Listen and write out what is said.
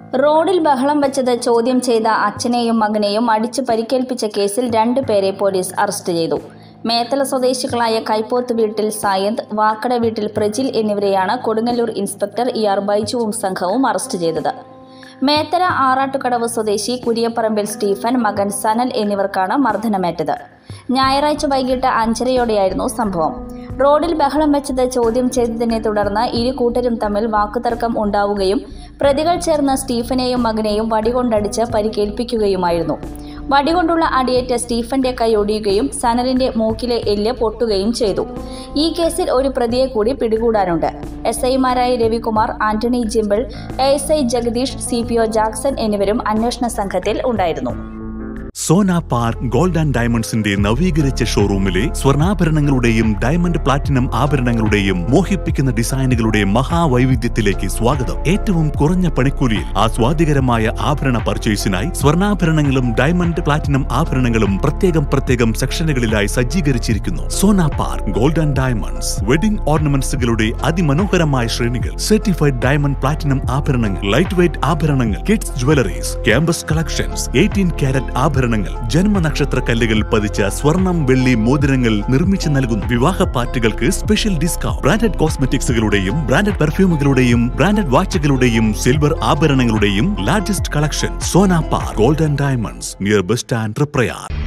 റോഡിൽ ബഹളം വെച്ചത് ചോദ്യം ചെയ്ത അച്ഛനെയും മകനെയും അടിച്ചു പരിക്കേൽപ്പിച്ച കേസിൽ രണ്ടുപേരെ പോലീസ് അറസ്റ്റ് ചെയ്തു മേത്തല സ്വദേശികളായ കൈപ്പോത്ത് വീട്ടിൽ സായന്ത് വാക്കട വീട്ടിൽ പ്രജിൽ എന്നിവരെയാണ് കൊടുങ്ങല്ലൂർ ഇൻസ്പെക്ടർ ഇ ആർ ബൈജുവും സംഘവും അറസ്റ്റ് ചെയ്തത് മേത്തല ആറാട്ടുകടവ് സ്വദേശി കുരിയപ്പറമ്പിൽ സ്റ്റീഫൻ മകൻ സനൽ എന്നിവർക്കാണ് മർദ്ദനമേറ്റത് ഞായറാഴ്ച വൈകിട്ട് അഞ്ചരയോടെയായിരുന്നു സംഭവം റോഡിൽ ബഹളം വെച്ചത് ചോദ്യം ചെയ്തതിനെ തുടർന്ന് ഇരു കൂട്ടരും തമ്മിൽ വാക്കുതർക്കം ഉണ്ടാവുകയും പ്രതികൾ ചേർന്ന് സ്റ്റീഫനെയും മകനെയും വടികൊണ്ടടിച്ച് പരിക്കേൽപ്പിക്കുകയുമായിരുന്നു വടികൊണ്ടുള്ള അടിയേറ്റ് സ്റ്റീഫന്റെ കൈ ഒടിയുകയും സനലിന്റെ മൂക്കിലെ എല്ല് പൊട്ടുകയും ചെയ്തു ഈ കേസിൽ ഒരു പ്രതിയെ കൂടി പിടികൂടാനുണ്ട് എസ് ഐമാരായ രവികുമാർ ആന്റണി ജിമ്പിൾ A S I Jagadish C P O Jackson എന്നിവരും അന്വേഷണ സംഘത്തിൽ ഉണ്ടായിരുന്നു സോന പാർക്ക് ഗോൾഡ് ആൻഡ് ഡയമണ്ട്സിന്റെ നവീകരിച്ച ഷോറൂമിലെ സ്വർണ്ണാഭരണങ്ങളുടെയും ഡയമണ്ട് പ്ലാറ്റിനം ആഭരണങ്ങളുടെയും മോഹിപ്പിക്കുന്ന ഡിസൈനുകളുടെ മഹാവൈവിധ്യത്തിലേക്ക് സ്വാഗതം ഏറ്റവും കുറഞ്ഞ പണിക്കൂലിയിൽ ആസ്വാദികരമായ ആഭരണ പർച്ചേസിനായി സ്വർണ്ണാഭരണങ്ങളും ഡയമണ്ട് പ്ലാറ്റിനം ആഭരണങ്ങളും പ്രത്യേകം പ്രത്യേകം സെക്ഷനുകളിലായി സജ്ജീകരിച്ചിരിക്കുന്നു Sona Park gold and diamonds wedding ഓർണമെന്റ്സുകളുടെ അതിമനോഹരമായ ശ്രേണികൾ സർട്ടിഫൈഡ് ഡയമണ്ട് പ്ലാറ്റിനം ആഭരണങ്ങൾ ലൈറ്റ് വെയ്റ്റ് ആഭരണങ്ങൾ kids jewelleries campus collections eighteen carat ആഭരണങ്ങൾ ജന്മനക്ഷത്ര കല്ലുകൾ പതിച്ച സ്വർണം വെള്ളി മോതിരങ്ങൾ നിർമ്മിച്ചു നൽകുന്നു വിവാഹ പാർട്ടികൾക്ക് സ്പെഷ്യൽ ഡിസ്കൗണ്ട് ബ്രാൻഡഡ് കോസ്മെറ്റിക്സുകളുടെയും ബ്രാൻഡഡ് പെർഫ്യൂമുകളുടെയും ബ്രാൻഡഡ് വാച്ചുകളുടെയും സിൽവർ ആഭരണങ്ങളുടെയും largest collection Sona Park gold and diamonds near bus stand Prayar